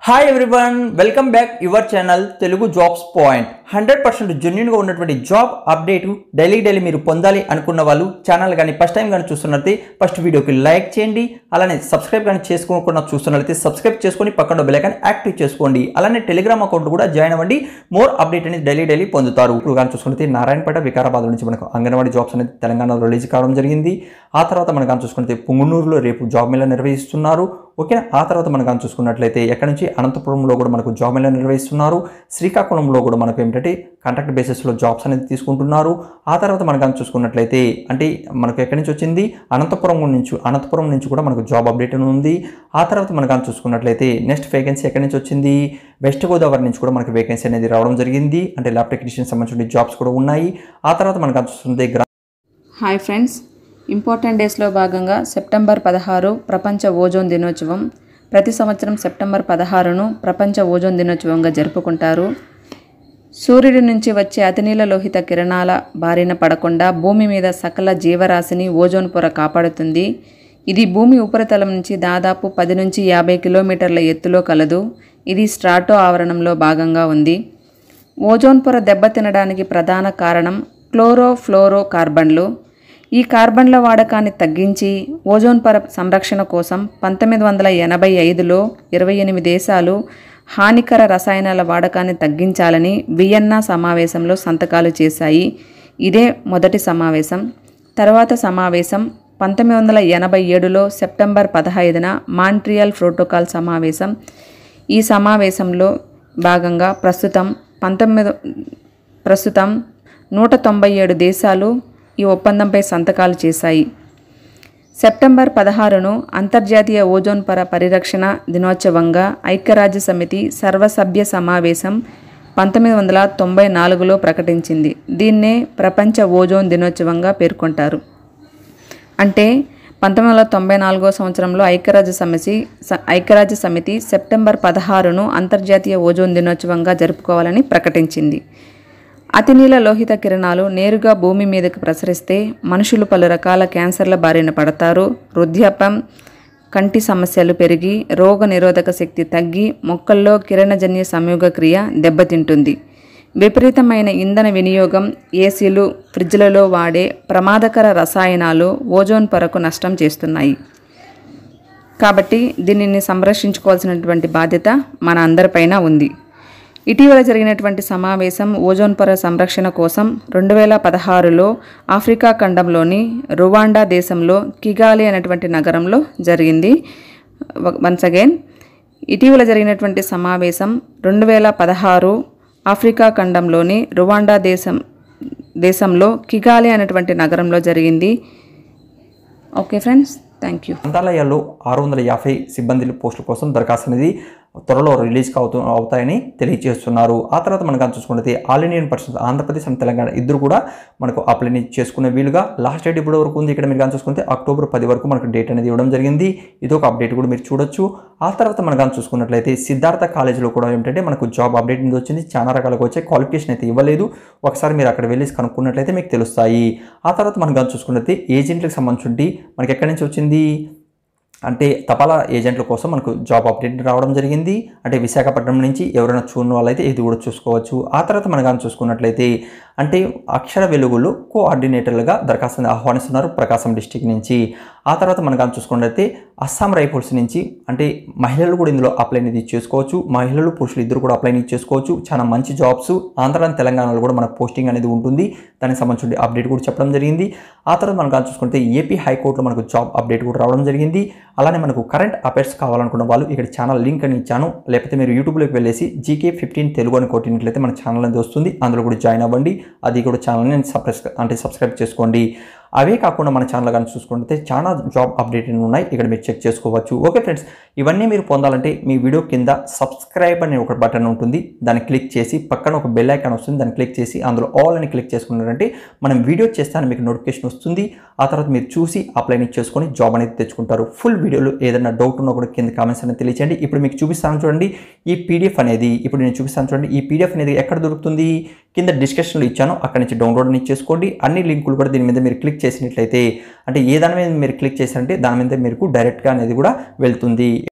hi everyone welcome back your channel Telugu jobs point hundred percent జెన్యున్గా ఉన్నటువంటి job update daily daily మీరు పొందాలి అనుకున్న వాళ్ళు ఛానల్ కానీ ఫస్ట్ టైం కానీ చూస్తున్నట్లయితే ఫస్ట్ వీడియోకి లైక్ చేయండి అలానే సబ్స్క్రైబ్ కానీ చేసుకోకుండా చూస్తున్నట్లయితే సబ్స్క్రైబ్ చేసుకొని పక్కన బెలైకాన్ యాక్టివ్ చేసుకోండి అలానే టెలిగ్రామ్ అకౌంట్ కూడా జాయిన్ అవ్వండి మోర్ అప్డేట్ అనేది డైలీ డైలీ పొందుతారు ఇప్పుడు కానీ చూసుకుంటే నారాయణపేట వికారాబాద్ నుంచి మనకు అంగన్వాడీ జాబ్స్ అనేది తెలంగాణలో రిలీజ్ కావడం జరిగింది ఆ తర్వాత మనం కానీ చూసుకుంటే పుంగునూరులో రేపు జాబ్ మేళా నిర్వహిస్తున్నారు ఓకేనా ఆ తర్వాత మనం కానీ చూసుకున్నట్లయితే ఎక్కడి నుంచి అనంతపురంలో కూడా మనకు జాబ్ మేళా నిర్వహిస్తున్నారు శ్రీకాకుళంలో కూడా మనకు ఏమిటంటే కాంట్రాక్ట్ బేసిస్లో జాబ్స్ అనేది తీసుకుంటున్నారు ఆ తర్వాత మనం కానీ చూసుకున్నట్లయితే అంటే మనకు ఎక్కడి నుంచి వచ్చింది అనంతపురం నుంచి అనంతపురం నుంచి కూడా మనకు జాబ్ అప్డేట్ అని ఉంది ఆ తర్వాత మనం కానీ చూసుకున్నట్లయితే నెక్స్ట్ వేకెన్సీ ఎక్కడి నుంచి వచ్చింది వెస్ట్ గోదావరి నుంచి కూడా మనకు వేకెన్సీ అనేది రావడం జరిగింది అంటే ల్యాబ్ టెక్నీషియన్ సంబంధించిన జాబ్స్ కూడా ఉన్నాయి ఆ తర్వాత మనం కానీ చూస్తుంది గ్రా హాయ్ ఫ్రెండ్స్ ఇంపార్టెంట్ డేస్లో భాగంగా సెప్టెంబర్ పదహారు ప్రపంచ ఓజోన్ దినోత్సవం ప్రతి సంవత్సరం సెప్టెంబర్ పదహారును ప్రపంచ ఓజోన్ దినోత్సవంగా జరుపుకుంటారు సూర్యుడి నుంచి వచ్చే అతినీల లోహిత కిరణాల బారిన పడకుండా భూమి మీద సకల జీవరాశిని ఓజోన్ పొర కాపాడుతుంది ఇది భూమి ఉపరితలం నుంచి దాదాపు పది నుంచి యాభై కిలోమీటర్ల ఎత్తులో కలదు ఇది స్ట్రాటో ఆవరణంలో భాగంగా ఉంది ఓజోన్ పొర దెబ్బతినడానికి ప్రధాన కారణం క్లోరోఫ్లోరో కార్బన్లు ఈ కార్బన్ల వాడకాన్ని తగ్గించి ఓజోన్ పొర సంరక్షణ కోసం పంతొమ్మిది వందల ఎనభై ఐదులో ఇరవై ఎనిమిది దేశాలు హానికర రసాయనాల వాడకాన్ని తగ్గించాలని వియన్నా సమావేశంలో సంతకాలు చేశాయి ఇదే మొదటి సమావేశం తర్వాత సమావేశం పంతొమ్మిది వందల ఎనభై ఏడులో సెప్టెంబర్ పదహైదున మాంట్రియల్ ప్రోటోకాల్ సమావేశం ఈ సమావేశంలో భాగంగా ప్రస్తుతం పంతొమ్మిది ప్రస్తుతం నూట తొంభై ఏడు దేశాలు ఈ ఒప్పందంపై సంతకాలు చేశాయి సెప్టెంబర్ పదహారును అంతర్జాతీయ ఓజోన్ పొర పరిరక్షణ దినోత్సవంగా ఐక్యరాజ్య సమితి సర్వసభ్య సమావేశం పంతొమ్మిది వందల తొంభై నాలుగులో ప్రకటించింది దీన్నే ప్రపంచ ఓజోన్ దినోత్సవంగా పేర్కొంటారు అంటే పంతొమ్మిది వందల తొంభై నాలుగో సంవత్సరంలో ఐక్యరాజ్య సమితి స- ఐక్యరాజ్య సమితి సెప్టెంబర్ పదహారును అంతర్జాతీయ ఓజోన్ దినోత్సవంగా జరుపుకోవాలని ప్రకటించింది అతినీల లోహిత కిరణాలు నేరుగా భూమి మీదకు ప్రసరిస్తే మనుషులు పలు రకాల క్యాన్సర్ల బారిన పడతారు వృద్ధాప్యం కంటి సమస్యలు పెరిగి రోగ నిరోధక శక్తి తగ్గి మొక్కల్లో కిరణజన్య సంయోగ క్రియ దెబ్బతింటుంది విపరీతమైన ఇంధన వినియోగం ఏసీలు ఫ్రిడ్జ్లలో వాడే ప్రమాదకర రసాయనాలు ఓజోన్ పొరకు నష్టం చేస్తున్నాయి కాబట్టి దీనిని సంరక్షించుకోవాల్సినటువంటి బాధ్యత మన అందరిపైన ఉంది ఇటీవల జరిగినటువంటి సమావేశం ఓజోన్ పొర సంరక్షణ కోసం రెండు వేల పదహారులో ఆఫ్రికా ఖండంలోని రువాండా దేశంలో కిగాలి అనేటువంటి నగరంలో జరిగింది వన్స్ అగైన్ ఇటీవల జరిగినటువంటి సమావేశం రెండు వేల పదహారు ఆఫ్రికా ఖండంలోని రువాండా దేశం దేశంలో కిగాలి అనేటువంటి నగరంలో జరిగింది ఓకే ఫ్రెండ్స్ థ్యాంక్ యూ గ్రంథాలయాల్లో ఆరు వందల యాభై సిబ్బంది పోస్టుల కోసం దరఖాస్తు అనేది త్వరలో రిలీజ్ అవుతూ అవుతాయని తెలియజేస్తున్నారు ఆ తర్వాత మనం కానీ చూసుకుంటే all Indian Parishad Andhra Pradesh and Telangana ఇద్దరు కూడా మనకు అప్లై చేసుకునే వీలుగా లాస్ట్ డేట్ ఇప్పటి వరకు ఉంది ఇక్కడ మీరు కానీ చూసుకుంటే అక్టోబర్ పది వరకు మనకు డేట్ అనేది ఇవ్వడం జరిగింది ఇది ఒక అప్డేట్ కూడా మీరు చూడొచ్చు ఆ తర్వాత మనం కానీ చూసుకున్నట్లయితే సిద్ధార్థ కాలేజీలో కూడా ఏంటంటే మనకు జాబ్ అప్డేట్ అనేది వచ్చింది చాలా రకాలుగా వచ్చే క్వాలిఫికేషన్ అయితే ఇవ్వలేదు ఒకసారి మీరు అక్కడ వెళ్ళి కనుక్కున్నట్లయితే మీకు తెలుస్తాయి ఆ తర్వాత మనం కానీ చూసుకున్నట్లయితే ఏజెంట్లకు సంబంధించి మనకి ఎక్కడి నుంచి వచ్చింది అంటే తపాలా ఏజెంట్ల కోసం మనకు జాబ్ అప్డేట్ రావడం జరిగింది అంటే విశాఖపట్నం నుంచి ఎవరైనా చూడని వాళ్ళైతే ఇది కూడా చూసుకోవచ్చు ఆ తర్వాత మనం కానీ చూసుకున్నట్లయితే అంటే అక్షర వెలుగులో కోఆర్డినేటర్లుగా దరఖాస్తుని ఆహ్వానిస్తున్నారు ప్రకాశం డిస్టిక్ నుంచి ఆ తర్వాత మనం కానీ చూసుకున్నట్లయితే అస్సాం రైఫల్స్ నుంచి అంటే మహిళలు కూడా ఇందులో అప్లై అనేది చేసుకోవచ్చు మహిళలు పురుషులు ఇద్దరు కూడా అప్లై అనేది చేసుకోవచ్చు చాలా మంచి జాబ్స్ ఆంధ్ర and తెలంగాణలో కూడా మన పోస్టింగ్ అనేది ఉంటుంది దానికి సంబంధించిన అప్డేట్ కూడా చెప్పడం జరిగింది ఆ తర్వాత మనం కానీ చూసుకుంటే ఏపీ హైకోర్టులో మనకు జాబ్ అప్డేట్ కూడా రావడం జరిగింది అలానే మనకు కరెంట్ అఫైర్స్ కావాలనుకున్న వాళ్ళు ఇక్కడ ఛానల్ లింక్ అని ఇచ్చాను లేకపోతే మీరు యూట్యూబ్లోకి వెళ్ళేసి జీకే ఫిఫ్టీన్ తెలుగు అని కొట్టినట్లయితే మన ఛానల్ అనేది వస్తుంది అందులో కూడా జాయిన్ అవ్వండి అది కూడా ఛానల్ని సబ్స్క్రైబ్ అంటే సబ్స్క్రైబ్ చేసుకోండి అవే కాకుండా మన ఛానల్ కానీ చూసుకుంటే చాలా జాబ్ అప్డేట్ ఉన్నాయి ఇక్కడ మీరు చెక్ చేసుకోవచ్చు ఓకే ఫ్రెండ్స్ ఇవన్నీ మీరు పొందాలంటే మీ వీడియో కింద సబ్స్క్రైబ్ అనే ఒక బటన్ ఉంటుంది దాన్ని క్లిక్ చేసి పక్కన ఒక బెల్ ఐకాన్ వస్తుంది దాన్ని క్లిక్ చేసి అందులో ఆల్ అని క్లిక్ చేసుకున్నారంటే మనం వీడియో చేస్తాను మీకు నోటిఫికేషన్ వస్తుంది ఆ తర్వాత మీరు చూసి అప్లై చేసుకొని జాబ్ అనేది తెచ్చుకుంటారు ఫుల్ వీడియోలో ఏదైనా డౌట్ ఉన్నా కూడా కింద కామెంట్స్ అనేది తెలియచేయండి ఇప్పుడు మీకు చూపిస్తాను చూడండి ఈ పీడిఎఫ్ అనేది ఇప్పుడు నేను చూపిస్తాను చూడండి ఈ పీడిఎఫ్ అనేది ఎక్కడ దొరుకుతుంది కింద డిస్క్రిప్షన్లో ఇచ్చాను అక్కడ నుంచి డౌన్లోడ్ అనేది చేసుకోండి అన్ని లింకులు కూడా దీని మీద మీరు క్లిక్ చేసినట్లయితే అంటే ఏ దాని మీద మీరు క్లిక్ చేశారంటే దాని మీద మీకు డైరెక్ట్గా అనేది కూడా వెళ్తుంది